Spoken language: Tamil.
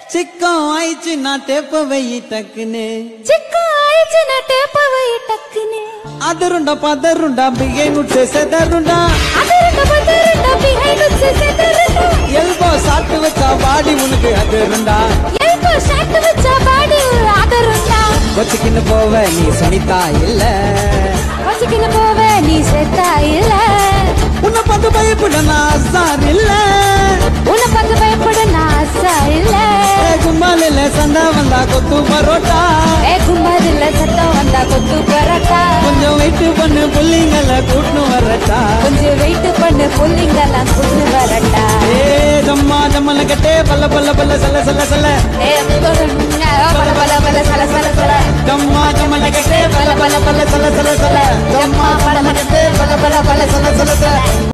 சிக்கம் ஆயிடுச்சு நான் டேப்ப வை டக்குன்னு சிக்கா ஆயிடுச்சு நான் டேப்ப வை டக்குன்னு அதருண்டா பதருண்டா பிகை முட்டு செதருண்டா அதருண்டா பதருண்டா behind us செதருண்டா எல்போ சாப்பிட்டு வச்சா பாடி உனக்கு அதருண்டா எல்போ ஷாட் வச்சா பாடி அதருண்டா வச்சுக்கின்னு போவ நீ சுனிதா இல்ல வச்சுக்கின்னு போவ நீ செத்தா இல்ல உன்னை பார்த்து பயப்பட நான் சார் இல்ல உன்னை பார்த்து பயப்பட நான் ஆசா இல்ல ஏ, கும்பால் இல்ல சண்டா வந்தா கொத்து பரோட்டா ஏ கும்பாதில்ல சத்தம் வந்தா கொத்து பரோட்டா கொஞ்சம் வெயிட் பண்ணு புள்ளிங்கள கூட்டு வரட்டா கொஞ்சம் வெயிட் பண்ணு புள்ளிங்கெல்லாம் கொண்டு வரட்டா ஏ ஜம்மா ஜம்மல கட்டே பல்ல பல்ல பல்ல சல சல சல ஏ பல பல பல சல சல சல ஜம்மா ஜம்மல கட்டே பல்ல பல்ல பல்ல சல சல சல ஜம்மா பல்ல கட்டே பல்ல பல்ல பல்ல சல சல சல